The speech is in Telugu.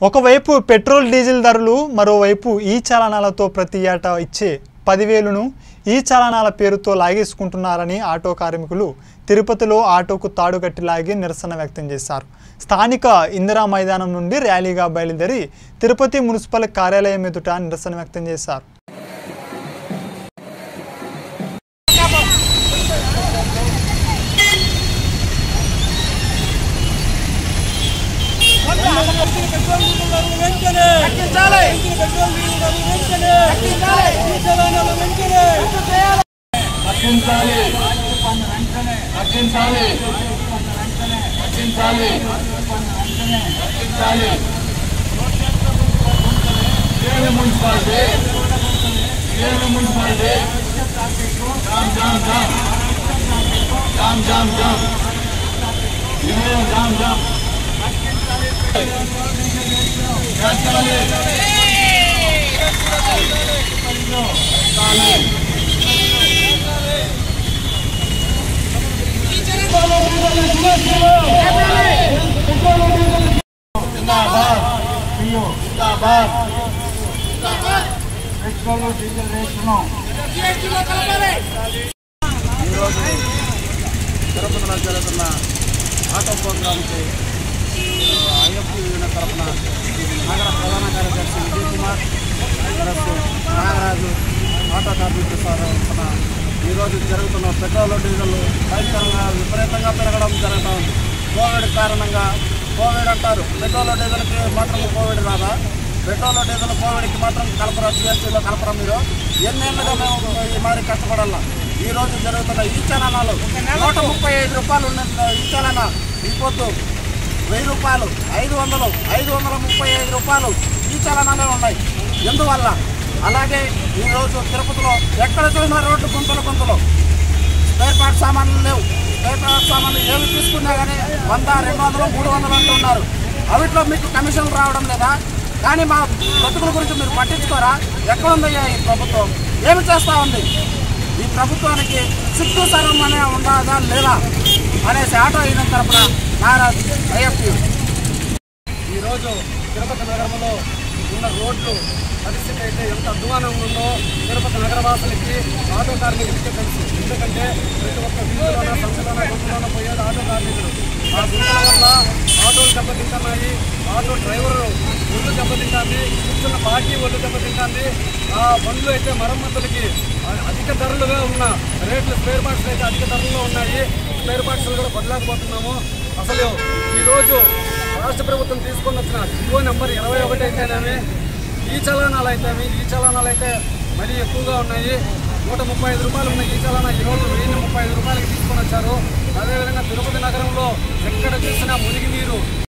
ఒకవైపు పెట్రోల్ డీజిల్ ధరలు మరోవైపు ఈ చలనాలతో ప్రతి ఏటా ఇచ్చే పదివేలును ఈ చలనాల పేరుతో లాగేసుకుంటున్నారని ఆటో కార్మికులు తిరుపతిలో ఆటోకు తాడు కట్టి లాగి నిరసన వ్యక్తం చేశారు స్థానిక ఇందిరా మైదానం నుండి ర్యాలీగా బయలుదేరి తిరుపతి మున్సిపల్ కార్యాలయం ఎదుట నిరసన వ్యక్తం చేశారు రక్షించాలి రక్షించాలి రక్షించాలి రక్షించాలి ఏడు మున్సిపాలిటీ ఏడు మున్సిపాలిటీ జామ్ జామ్ జామ్ జామ్ జామ్ జామ్ ఇదే జామ్ జామ్ రక్షించాలి జిందాబాద్ జిందాబాద్ పెట్రోల్ డీజిల్ రేట్లను ఈరోజు తిరుపతిలో జరుగుతున్న ఆటో ప్రోగ్రాంకి ఐఎఫ్టీ యూనియన్ తరఫున నగర ప్రధాన కార్యదర్శి విజయ్ కుమార్ ప్లస్ నాగరాజు ఆటో కార్మికుల తరఫున ఈరోజు జరుగుతున్న పెట్రోల్ డీజిల్ భయంకరంగా విపరీతంగా పెరగడం జరుగుతూ ఉంది కోవిడ్ కారణంగా కోవిడ్ అంటారు పెట్రోల్ డీజిల్కి మాత్రం కోవిడ్ రాదా పెట్రోల్ డీజిల్ కోవిడ్కి మాత్రం కలపరా జిఎస్టీలో కలపరా మీరు ఎన్నేళ్ళుగా మేము ఈ మాదిరి కష్టపడాలా ఈ రోజు జరుగుతున్న ఈ చలనాలు నూట ముప్పై ఐదు రూపాయలు ఉన్న ఈ చలన ఈ పొద్దు వెయ్యి రూపాయలు ఐదు వందలు ఐదు వందల ముప్పై ఐదు రూపాయలు ఈ చలనాలే ఉన్నాయి ఎందువల్ల అలాగే ఈరోజు తిరుపతిలో ఎక్కడ చూసినా రోడ్డు గుంతలు గుంతలు స్పేర్ పార్ట్ సామాన్లు లేవు స్పేర్ పార్ట్ సామాన్లు ఏమి తీసుకున్నా కానీ వంద రెండు వందలు మూడు వందలు అంటున్నారు అవిట్లో మీకు కమిషన్ రావడం లేదా కానీ మా బతుకుల గురించి మీరు పట్టించుకోరా ఎక్కడ ఉందయ్యా ఈ ప్రభుత్వం ఏమి చేస్తా ఉంది ఈ ప్రభుత్వానికి సిగ్గు సరం అనే ఉండదా లేదా అనేసి ఆటో అయిన తరపున నారాజ్ ఐఎఫ్యూ ఈరోజు తిరుపతి నగరంలో ఉన్న రోడ్లు పరిస్థితి అయితే ఎంత అధ్వానంగా ఉందో తిరుపతి నగరవాసులకి ఆటో కార్మికులకి తెలుసు ఎందుకంటే ప్రతి ఒక్క వీధిలోన సంస్థలోన గుంపులోన పోయేది ఆటో కార్మికులు ఆ గుంపుల వల్ల ఆటోలు దెబ్బతింటున్నాయి ఆటో డ్రైవర్ ఒళ్ళు దెబ్బతింటుంది కూర్చున్న బాకీ ఒళ్ళు దెబ్బతింటుంది ఆ బండ్లు అయితే మరమ్మతులకి అధిక ధరలుగా ఉన్న రేట్లు స్పేర్ పార్ట్స్ అయితే అధిక ధరల్లో ఉన్నాయి స్పేర్ పార్ట్స్ కూడా కొనలేకపోతున్నాము అసలు ఈరోజు రాష్ట్ర ప్రభుత్వం తీసుకొని వచ్చిన జియో నెంబర్ ఇరవై ఒకటి అయితేనేమి ఈ చలనాలు అయితేమి ఈ చలనాలు అయితే మరీ ఎక్కువగా ఉన్నాయి నూట ముప్పై ఐదు రూపాయలు ఉన్న ఈ చలన ఈరోజు వెయ్యి ముప్పై ఐదు రూపాయలకి తీసుకొని వచ్చారు అదేవిధంగా తిరుపతి నగరంలో ఎక్కడ చూసినా మునిగి నీరు